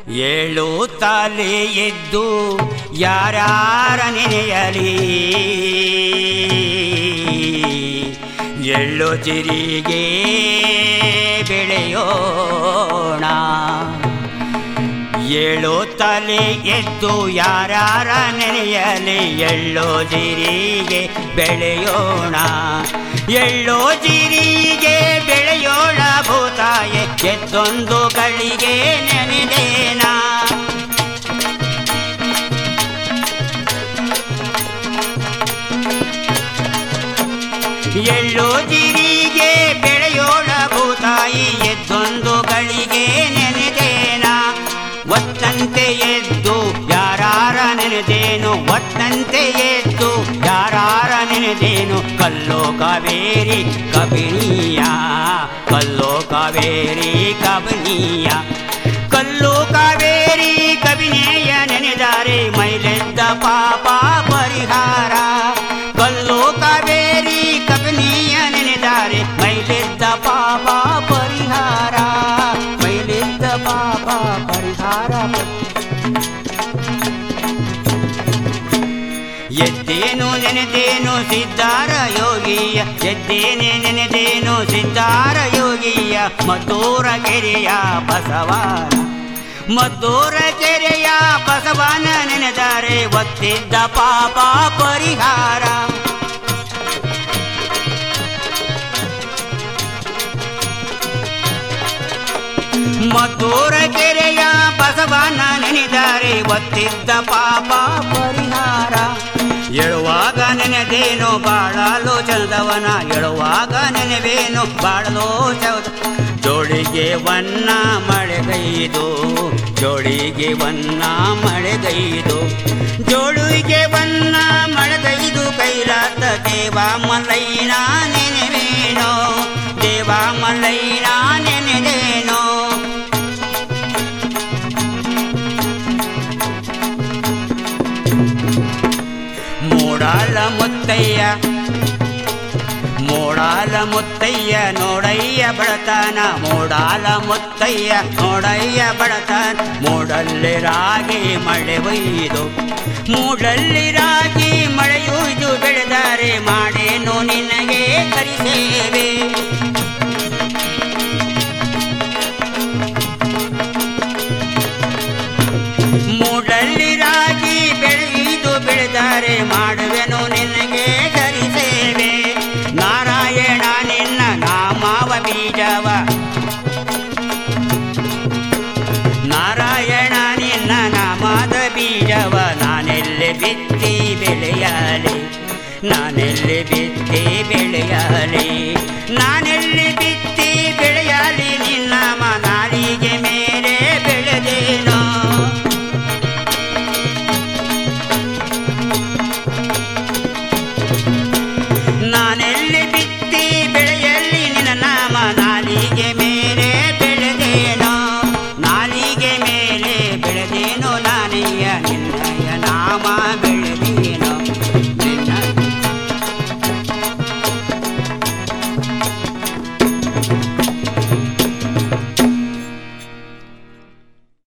ಏಳು ತಲೆ ಎದ್ದು ಯಾರ್ಯಾರ ನೆನೆಯಲಿ ಎಳ್ಳು ಚಿರಿಗೆ ಬೆಳೆಯೋಣ ಏಳು ತಲೆ ಎದ್ದು ಯಾರ್ಯಾರ ನೆನೆಯಲಿ ಎಳ್ಳು ಜಿರಿಗೆ ಬೆಳೆಯೋಣ ಎಳ್ಳು ಜಿರಿಗೆ ಬೆಳೆಯೋಣ ಭೂತಾಯೆ ಎದ್ದೊಂದು ಗಳಿಗೆ ನೆನೆದೇನಾ ಎಳ್ಳು ಜಿರಿಗೆ ಬೆಳೆಯೋಣ ಭೂತಾಯಿ ಎದ್ದೊಂದು ಗಳಿಗೆ ನೆನೆದೇನ ಒತ್ತಂತೆ ಎದ್ದು ಯಾರಾರ ನೆನೆದೇನು ಒತ್ತಂತೆ ಎದ್ದು ಯಾರಾರ ನೆನೆದೇನು ಕಲ್ಲೋ ಕಾವೇರಿ ಕಬಿನಿಯ ಕಲ್ಲೋ ಕಾವೇರಿ ಕಬಿನಿಯ ಕಲ್ಲು ಕಾವೇರಿ ಕಬಿನೆಯ ನೆನೆದಾರೆ ಮೈಲೆದ್ದ ಪಾಪ ಪರಿಹಾರ ಕಲ್ಲು ಕಾವೇರಿ ಕಬಿನಿಯ ನೆನೆದಾರೆ ಮೈಲೆದ್ದ ಪಾಪ ಪರಿಹಾರ ಮೈಲೆದ್ದ ಪಾಪ ಪರಿಹಾರ ಎದ್ದೇನು ನೆನೆದೇನು ಸಿದ್ಧಾರ ಯೋಗಿಯ ಎದ್ದೇನೆ ನೆನೆದೇನು ಸಿದ್ಧಾರ ಯೋಗಿಯ ಮದ್ದೂರ ಕೆರೆಯ ಬಸವನ ಮದ್ದೂರ ಕೆರೆಯ ಬಸವನ ನೆನೆದರೆ ಒತ್ತಿದ್ದ ಪಾಪ ಪರಿಹಾರ ಮದ್ದೂರ ಕೆರೆಯ ಬಸವನ ನೆನೆದರೆ ಒತ್ತಿದ್ದ ಪಾಪ ಪರಿಹಾರ ಎಳುವಾಗ ನೆನೆದೇನು ಬಾಳಲು ಚಂದವನ ಎಳುವಾಗ ನೆನೆವೇನು ಬಾಳಲು ಚೌದ ಜೋಳಿಗೆ ವನ್ನ ಮಳೆಗೈದು ಜೋಳಿಗೆ ವನ್ನ ಮಳೆಗೈದು ಜೋಳಿಗೆ ವನ್ನ ಮಳೆಗೈದು ಕೈಲಾಸ ದೇವ ಮಲ್ಲೈನ ನೆನೆವೇನೋ ದೇವ ಮಲ್ಲೈನ ನೆನೆದೇನೋ ಮೂಡಾಲ ಮುತ್ತಯ್ಯ ಮೂಡಾಲ ಮುತ್ತಯ್ಯ ನೋಡಯ್ಯ ಬಡತನ ಮೂಡಾಲ ಮುತ್ತಯ್ಯ ನೋಡಯ್ಯ ಬಡತನ ಮೂಡಲ್ಲಿ ರಾಗಿ ಮಳೆ ಒಯ್ದು ಮೂಡಲ್ಲಿ ರಾಗಿ ಮಳೆಯುಯ್ದು ಬೆಳೆದರೆ ಮಾಡೇನು ನಿನಗೆ ಕರಿಸೇವೆ ಮೂಡಲ್ಲಿ ರಾಗಿ ಬೆಳೆಯುವುದು ಬೆಳೆದರೆ ಮಾಡುವೆನು ನಿನಗೆ ಕರಿಸೇವೆ ನಾರಾಯಣ ನಿನ್ನ ನಾಮವ ಬೀಜವ ನಾರಾಯಣ ನಿನ್ನ ನಾಮದ ಬೀಜವ ನಾನೆಲ್ಲಿ ಬಿತ್ತಿ ಬೆಳೆಯಲಿ ನಾನೆಲ್ಲಿ ಬಿತ್ತಿ ಬೆಳೆಯಲಿ ನಾನೆಲ್ಲಿ ಬಿತ್ತಿ